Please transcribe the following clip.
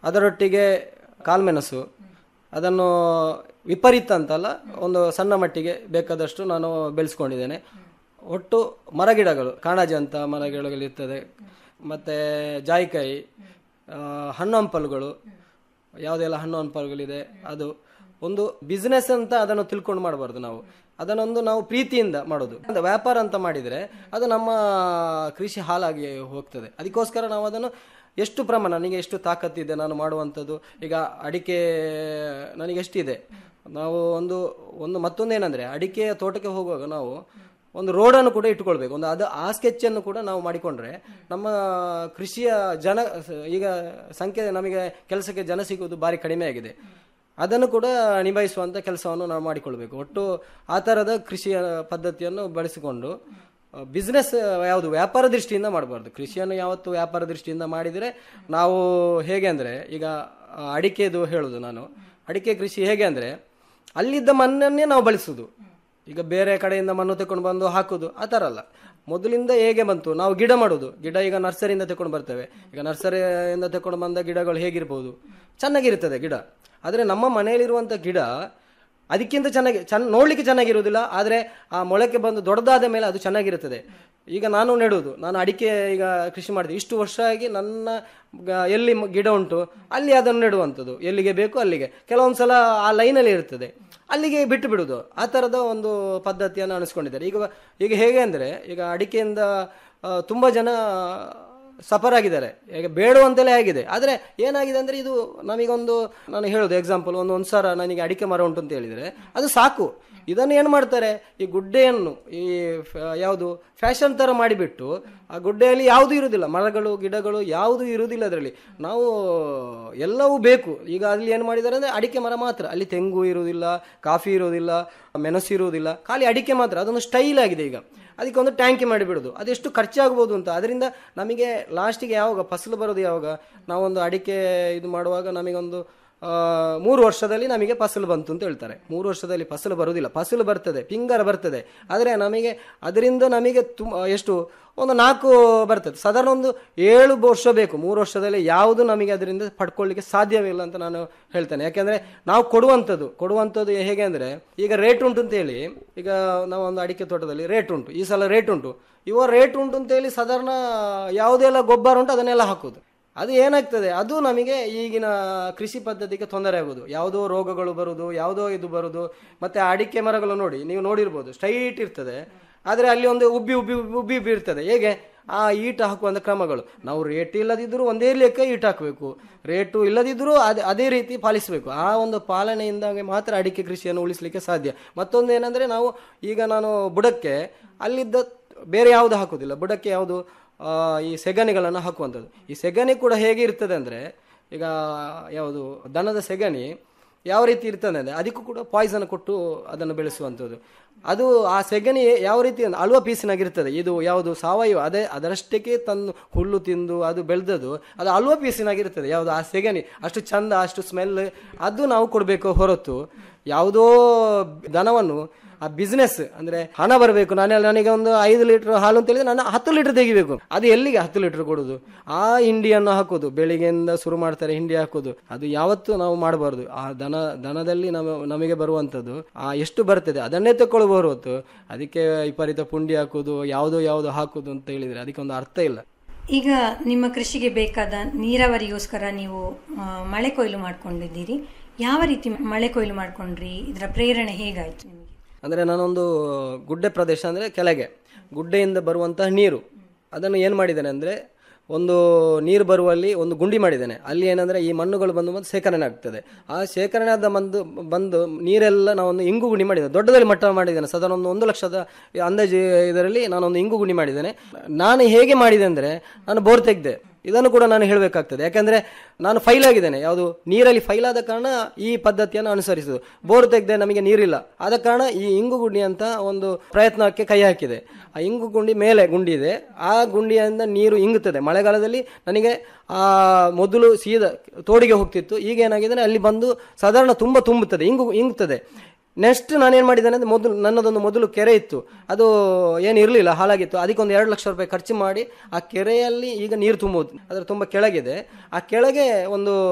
ಅದರೊಟ್ಟಿಗೆ ಕಾಳುಮೆಣಸು ಅದನ್ನು ವಿಪರೀತ ಅಂತಲ್ಲ ಒಂದು ಸಣ್ಣ ಮಟ್ಟಿಗೆ ಬೇಕಾದಷ್ಟು ನಾನು ಬೆಳೆಸ್ಕೊಂಡಿದ್ದೇನೆ ಒಟ್ಟು ಮರಗಿಡಗಳು ಕಾಣಾಜಿ ಅಂತ ಮರಗಿಡಗಳಿರ್ತದೆ ಮತ್ತು ಜಾಯಿಕಾಯಿ ಆ, ಹಣ್ಣು ಹಂಪಲುಗಳು ಯಾವುದೆಲ್ಲ ಹಣ್ಣು ಹಂಪಲುಗಳಿದೆ ಅದು ಒಂದು ಬಿಸ್ನೆಸ್ ಅಂತ ಅದನ್ನು ತಿಳ್ಕೊಂಡು ಮಾಡಬಾರ್ದು ನಾವು ಅದನ್ನೊಂದು ನಾವು ಪ್ರೀತಿಯಿಂದ ಮಾಡೋದು ಅದು ವ್ಯಾಪಾರ ಅಂತ ಮಾಡಿದರೆ ಅದು ನಮ್ಮ ಕೃಷಿ ಹಾಳಾಗಿ ಹೋಗ್ತದೆ ಅದಕ್ಕೋಸ್ಕರ ನಾವು ಅದನ್ನು ಎಷ್ಟು ಪ್ರಮಾಣ ನನಗೆ ಎಷ್ಟು ತಾಕತ್ತಿದೆ ನಾನು ಮಾಡುವಂಥದ್ದು ಈಗ ಅಡಿಕೆ ನನಗೆ ಎಷ್ಟಿದೆ ನಾವು ಒಂದು ಒಂದು ಮತ್ತೊಂದೇನೆಂದರೆ ಅಡಿಕೆಯ ತೋಟಕ್ಕೆ ಹೋಗುವಾಗ ನಾವು ಒಂದು ರೋಡನ್ನು ಕೂಡ ಇಟ್ಕೊಳ್ಬೇಕು ಒಂದು ಅದು ಆ ಸ್ಕೆಚ್ಚನ್ನು ಕೂಡ ನಾವು ಮಾಡಿಕೊಂಡ್ರೆ ನಮ್ಮ ಕೃಷಿಯ ಜನ ಈಗ ಸಂಖ್ಯೆ ನಮಗೆ ಕೆಲಸಕ್ಕೆ ಜನ ಸಿಗುವುದು ಭಾರಿ ಕಡಿಮೆ ಆಗಿದೆ ಅದನ್ನು ಕೂಡ ನಿಭಾಯಿಸುವಂಥ ಕೆಲಸವನ್ನು ನಾವು ಮಾಡಿಕೊಳ್ಬೇಕು ಒಟ್ಟು ಆ ಥರದ ಕೃಷಿಯ ಪದ್ಧತಿಯನ್ನು ಬಳಸಿಕೊಂಡು ಬಿಸ್ನೆಸ್ ಯಾವುದು ವ್ಯಾಪಾರ ದೃಷ್ಟಿಯಿಂದ ಮಾಡಬಾರ್ದು ಕೃಷಿಯನ್ನು ಯಾವತ್ತು ವ್ಯಾಪಾರ ದೃಷ್ಟಿಯಿಂದ ಮಾಡಿದರೆ ನಾವು ಹೇಗೆ ಅಂದರೆ ಈಗ ಆ, ಅಡಿಕೆದು ಹೇಳೋದು ನಾನು ಅಡಿಕೆ ಕೃಷಿ ಹೇಗೆ ಅಂದರೆ ಅಲ್ಲಿದ್ದ ಮಣ್ಣನ್ನೇ ನಾವು ಬಳಸೋದು ಈಗ ಬೇರೆ ಕಡೆಯಿಂದ ಮಣ್ಣು ತಕೊಂಡು ಬಂದು ಹಾಕೋದು ಆ ಥರ ಅಲ್ಲ ಮೊದಲಿಂದ ಹೇಗೆ ಬಂತು ನಾವು ಗಿಡ ಮಾಡೋದು ಗಿಡ ಈಗ ನರ್ಸರಿಯಿಂದ ತಕೊಂಡು ಬರ್ತೇವೆ ಈಗ ನರ್ಸರಿಯಿಂದ ತಕೊಂಡು ಬಂದ ಗಿಡಗಳು ಹೇಗಿರ್ಬೋದು ಚೆನ್ನಾಗಿರ್ತದೆ ಗಿಡ ಆದರೆ ನಮ್ಮ ಮನೆಯಲ್ಲಿರುವಂಥ ಗಿಡ ಅದಕ್ಕಿಂತ ಚೆನ್ನಾಗಿ ಚೆನ್ನ ನೋಡ್ಲಿಕ್ಕೆ ಚೆನ್ನಾಗಿರುವುದಿಲ್ಲ ಆದರೆ ಆ ಮೊಳಕೆ ಬಂದು ದೊಡ್ಡದಾದ ಮೇಲೆ ಅದು ಚೆನ್ನಾಗಿರುತ್ತದೆ ಈಗ ನಾನು ನೆಡುವುದು ನಾನು ಅಡಿಕೆ ಈಗ ಕೃಷಿ ಮಾಡಿದೆ ಇಷ್ಟು ವರ್ಷ ಆಗಿ ನನ್ನ ಗ- ಎಲ್ಲಿ ಮ- ಗಿಡ ಉಂಟು ಅಲ್ಲಿ ಅದನ್ನು ನೆಡುವಂಥದ್ದು ಎಲ್ಲಿಗೆ ಬೇಕು ಅಲ್ಲಿಗೆ ಕೆಲವೊಂದು ಸಲ ಆ ಲೈನಲ್ಲಿ ಇರ್ತದೆ ಅಲ್ಲಿಗೆ ಬಿಟ್ಟು ಬಿಡುವುದು ಆ ಥರದ ಒಂದು ಪದ್ಧತಿಯನ್ನು ಅನಿಸ್ಕೊಂಡಿದ್ದಾರೆ ಈಗ ಈಗ ಹೇಗೆ ಅಂದರೆ ಈಗ ಅಡಿಕೆಯಿಂದ ಆ, ತುಂಬ ಜನ ಸಫರ್ ಆಗಿದ್ದಾರೆ ಈಗ ಬೇಡುವಂತೆಲ್ಲ ಆಗಿದೆ ಆದರೆ ಏನಾಗಿದೆ ಅಂದರೆ ಇದು ನಮಗೊಂದು ನಾನು ಹೇಳೋದು ಎಕ್ಸಾಂಪಲ್ ಒಂದು ಒಂದು ಸರ ನನಗೆ ಅಡಿಕೆ ಮರ ಉಂಟು ಅಂತ ಹೇಳಿದರೆ ಅದು ಸಾಕು ಇದನ್ನು ಏನು ಮಾಡ್ತಾರೆ ಈ ಗುಡ್ಡೆಯನ್ನು ಈ ಫ- ಯಾವುದು ಫ್ಯಾಷನ್ ಥರ ಮಾಡಿಬಿಟ್ಟು ಆ ಗುಡ್ಡೆಯಲ್ಲಿ ಯಾವುದೂ ಇರುವುದಿಲ್ಲ ಮರಗಳು ಗಿಡಗಳು ಯಾವುದೂ ಇರುವುದಿಲ್ಲ ಅದರಲ್ಲಿ ನಾವು ಎಲ್ಲವೂ ಬೇಕು ಈಗ ಅಲ್ಲಿ ಏನು ಮಾಡಿದ್ದಾರೆ ಅಂದರೆ ಅಡಿಕೆ ಮರ ಮಾತ್ರ ಅಲ್ಲಿ ತೆಂಗು ಇರುವುದಿಲ್ಲ ಕಾಫಿ ಇರುವುದಿಲ್ಲ ಮೆಣಸು ಇರುವುದಿಲ್ಲ ಖಾಲಿ ಅಡಿಕೆ ಮಾತ್ರ ಅದೊಂದು ಸ್ಟೈಲ್ ಆಗಿದೆ ಈಗ ಅದಕ್ಕೆ ಒಂದು ಟ್ಯಾಂಕಿ ಮಾಡಿಬಿಡೋದು ಅದೆಷ್ಟು ಖರ್ಚಾಗ್ಬೋದು ಅಂತ ಅದರಿಂದ ನಮಗೆ ಲಾಸ್ಟಿಗೆ ಯಾವಾಗ ಫಸಲು ಬರೋದು ಯಾವಾಗ ನಾವೊಂದು ಅಡಿಕೆ ಇದು ಮಾಡುವಾಗ ನಮಗೊಂದು ಆ, ಮೂರು ವರ್ಷದಲ್ಲಿ ನಮಗೆ ಫಸಲು ಬಂತು ಅಂತ ಹೇಳ್ತಾರೆ ಮೂರು ವರ್ಷದಲ್ಲಿ ಫಸಲು ಬರುವುದಿಲ್ಲ ಫಸಲು ಬರ್ತದೆ ಪಿಂಗರ ಬರ್ತದೆ ಆದರೆ ನಮಗೆ ಅದರಿಂದ ನಮಗೆ ತುಂಬ ಎಷ್ಟು ಒಂದು ನಾಲ್ಕು ಬರ್ತದೆ ಸಾಧಾರಣ ಒಂದು ಏಳು ವರ್ಷ ಬೇಕು ಮೂರು ವರ್ಷದಲ್ಲಿ ಯಾವುದು ನಮಗೆ ಅದರಿಂದ ಪಡ್ಕೊಳ್ಳಿಕ್ಕೆ ಸಾಧ್ಯವಿಲ್ಲ ಅಂತ ನಾನು ಹೇಳ್ತೇನೆ ಯಾಕೆಂದರೆ ನಾವು ಕೊಡುವಂಥದ್ದು ಕೊಡುವಂಥದ್ದು ಹೇಗೆ ಅಂದರೆ ಈಗ ರೇಟ್ ಉಂಟು ಅಂತ ಹೇಳಿ ಈಗ ನಾವು ಒಂದು ಅಡಿಕೆ ತೋಟದಲ್ಲಿ ರೇಟ್ ಉಂಟು ಈ ಸಲ ರೇಟ್ ಉಂಟು ಇವ ರೇಟ್ ಉಂಟು ಅಂತ ಹೇಳಿ ಸಾಧಾರಣ ಯಾವುದೆಲ್ಲ ಗೊಬ್ಬರ ಉಂಟು ಅದನ್ನೆಲ್ಲ ಹಾಕೋದು ಅದು ಏನಾಗ್ತದೆ ಅದು ನಮಗೆ ಈಗಿನ ಕೃಷಿ ಪದ್ಧತಿಗೆ ತೊಂದರೆ ಆಗೋದು ಯಾವುದೋ ರೋಗಗಳು ಬರುವುದು ಯಾವುದೋ ಇದು ಬರುವುದು ಮತ್ತೆ ಅಡಿಕೆ ಮರಗಳು ನೋಡಿ ನೀವು ನೋಡಿರ್ಬೋದು ಸ್ಟ್ರೈಟ್ ಇರ್ತದೆ ಆದರೆ ಅಲ್ಲಿ ಒಂದು ಉಬ್ಬಿ ಉಬ್ಬಿ ಉಬ್ಬಿ ಉಬ್ಬಿ ಉಬ್ಬಿ ಇರ್ತದೆ ಹೇಗೆ ಆ ಈಟ್ ಹಾಕುವಂಥ ಕ್ರಮಗಳು ನಾವು ರೇಟ್ ಇಲ್ಲದಿದ್ದರೂ ಒಂದೇ ಲೆಕ್ಕ ಈಟ್ ಹಾಕಬೇಕು ರೇಟು ಇಲ್ಲದಿದ್ದರೂ ಅದೇ ಅದೇ ರೀತಿ ಪಾಲಿಸಬೇಕು ಆ ಒಂದು ಪಾಲನೆಯಿಂದಾಗಿ ಮಾತ್ರ ಅಡಿಕೆ ಕೃಷಿಯನ್ನು ಉಳಿಸಲಿಕ್ಕೆ ಸಾಧ್ಯ ಮತ್ತೊಂದು ಏನಂದರೆ ನಾವು ಈಗ ನಾನು ಬುಡಕ್ಕೆ ಅಲ್ಲಿದ್ದ ಬೇರೆ ಯಾವುದು ಹಾಕೋದಿಲ್ಲ ಬುಡಕ್ಕೆ ಯಾವುದು ಆ, ಈ ಸೆಗಣಿಗಳನ್ನು ಹಾಕುವಂಥದ್ದು ಈ ಸೆಗಣಿ ಕೂಡ ಹೇಗೆ ಇರ್ತದೆ ಅಂದರೆ ಈಗ ಯಾವುದು ದನದ ಸೆಗಣಿ ಯಾವ ರೀತಿ ಇರ್ತದೆ ಅಂದರೆ ಅದಕ್ಕೂ ಕೂಡ ಪಾಯ್ಸನ್ ಕೊಟ್ಟು ಅದನ್ನು ಬೆಳೆಸುವಂಥದ್ದು ಅದು ಆ ಸೆಗಣಿ ಯಾವ ರೀತಿ ಅಂದ್ರೆ ಅಲ್ವ ಪೀಸಿನಾಗಿರ್ತದೆ ಇದು ಯಾವುದು ಸಾವಯವ ಅದೇ ಅದರಷ್ಟಕ್ಕೆ ತನ್ನ ಹುಲ್ಲು ತಿಂದು ಅದು ಬೆಳೆದದು ಅದು ಅಲ್ವ ಪೀಸಿನಾಗಿರ್ತದೆ ಯಾವುದು ಆ ಸೆಗಣಿ ಅಷ್ಟು ಚಂದ ಅಷ್ಟು ಸ್ಮೆಲ್ ಅದು ನಾವು ಕೊಡಬೇಕು ಹೊರತು ಯಾವುದೋ ದನವನ್ನು ಆ ಬಿಸ್ನೆಸ್ ಅಂದ್ರೆ ಹಣ ಬರಬೇಕು ನಾನು ನನಗೆ ಒಂದು ಐದು ಲೀಟರ್ ಹಾಲು ಅಂತ ಹೇಳಿದ್ರೆ ನಾನು ಹತ್ತು ಲೀಟರ್ ತೆಗಿಬೇಕು ಅದು ಎಲ್ಲಿಗೆ ಹತ್ತು ಲೀಟರ್ ಕೊಡೋದು ಆ ಹಿಂಡಿಯನ್ನು ಹಾಕೋದು ಬೆಳಿಗ್ಗೆಯಿಂದ ಶುರು ಮಾಡ್ತಾರೆ ಹಿಂಡಿ ಹಾಕೋದು ಅದು ಯಾವತ್ತೂ ನಾವು ಮಾಡಬಾರ್ದು ಆ ದನ ದನದಲ್ಲಿ ನಮ್ಮ ನಮಗೆ ಬರುವಂಥದ್ದು ಆ ಎಷ್ಟು ಬರ್ತದೆ ಅದನ್ನೇ ತಗೊಳ್ಬಹುದು ಹೊರತು ಅದಕ್ಕೆ ವಿಪರೀತ ಪುಂಡಿ ಹಾಕೋದು ಯಾವುದೋ ಯಾವುದೋ ಹಾಕೋದು ಅಂತ ಹೇಳಿದ್ರೆ ಅದಕ್ಕೆ ಒಂದು ಅರ್ಥ ಇಲ್ಲ ಈಗ ನಿಮ್ಮ ಕೃಷಿಗೆ ಬೇಕಾದ ನೀರಾವರಿಗೋಸ್ಕರ ನೀವು ಆ, ಮಳೆ ಕೊಯ್ಲು ಮಾಡ್ಕೊಂಡಿದ್ದೀರಿ ಯಾವ ರೀತಿ ಮಳೆ ಕೊಯ್ಲು ಮಾಡ್ಕೊಂಡ್ರಿ ಇದರ ಪ್ರೇರಣೆ ಹೇಗಾಯ್ತು ನಿಮಗೆ ಅಂದರೆ ನಾನೊಂದು ಗುಡ್ಡೆ ಪ್ರದೇಶ ಅಂದರೆ ಕೆಳಗೆ ಗುಡ್ಡೆಯಿಂದ ಬರುವಂತಹ ನೀರು ಅದನ್ನು ಏನು ಮಾಡಿದ್ದೇನೆ ಅಂದರೆ ಒಂದು ನೀರು ಬರುವಲ್ಲಿ ಒಂದು ಗುಂಡಿ ಮಾಡಿದ್ದೇನೆ ಅಲ್ಲಿ ಏನಂದರೆ ಈ ಮಣ್ಣುಗಳು ಬಂದು ಬಂದು ಶೇಖರಣೆ ಆಗ್ತದೆ ಆ ಶೇಖರಣೆ ಆದ ಬಂದು ಬಂದು ನೀರೆಲ್ಲ ನಾವೊಂದು ಇಂಗು ಗುಂಡಿ ಮಾಡಿದ್ದೇನೆ ದೊಡ್ಡದಲ್ಲಿ ಮಟ್ಟ ಮಾಡಿದ್ದೇನೆ ಸಾಧಾರಣ ಒಂದು ಒಂದು ಲಕ್ಷದ ಅಂದಾಜು ಇದರಲ್ಲಿ ನಾನೊಂದು ಇಂಗು ಗುಂಡಿ ಮಾಡಿದ್ದೇನೆ ನಾನು ಹೇಗೆ ಮಾಡಿದೆ ಅಂದರೆ ನಾನು ಬೋರ್ ತೆಗೆದೆ ಇದನ್ನು ಕೂಡ ನಾನು ಹೇಳಬೇಕಾಗ್ತದೆ ಯಾಕಂದ್ರೆ ನಾನು ಫೈಲ್ ಆಗಿದ್ದೇನೆ ಯಾವುದು ನೀರಲ್ಲಿ ಫೈಲ್ ಆದ ಕಾರಣ ಈ ಪದ್ಧತಿಯನ್ನು ಅನುಸರಿಸುದು ಬೋರ್ ತೆಗೆದೆ ನಮಗೆ ನೀರಿಲ್ಲ ಆದ ಕಾರಣ ಈ ಇಂಗು ಗುಂಡಿ ಅಂತ ಒಂದು ಪ್ರಯತ್ನಕ್ಕೆ ಕೈ ಹಾಕಿದೆ ಆ ಇಂಗು ಗುಂಡಿ ಮೇಲೆ ಗುಂಡಿ ಇದೆ ಆ ಗುಂಡಿಯಿಂದ ನೀರು ಇಂಗುತ್ತದೆ ಮಳೆಗಾಲದಲ್ಲಿ ನನಗೆ ಆ ಮೊದಲು ಸೀದಾ ತೋಡಿಗೆ ಹೋಗ್ತಿತ್ತು ಈಗ ಏನಾಗಿದೆ ಅಲ್ಲಿ ಬಂದು ಸಾಧಾರಣ ತುಂಬ ತುಂಬುತ್ತದೆ ಇಂಗು ಇಂಗುತ್ತದೆ ನೆಕ್ಸ್ಟ್ ನಾನೇನು ಮಾಡಿದ್ದೇನೆ ಅಂದರೆ ಮೊದಲು ನನ್ನದೊಂದು ಮೊದಲು ಕೆರೆ ಇತ್ತು ಅದು ಏನು ಇರಲಿಲ್ಲ ಹಾಳಾಗಿತ್ತು ಅದಕ್ಕೊಂದು ಎರಡು ಲಕ್ಷ ರೂಪಾಯಿ ಖರ್ಚು ಮಾಡಿ ಆ ಕೆರೆಯಲ್ಲಿ ಈಗ ನೀರು ತುಂಬುವುದು ಅದರ ತುಂಬ ಕೆಳಗಿದೆ ಆ ಕೆಳಗೆ ಒಂದು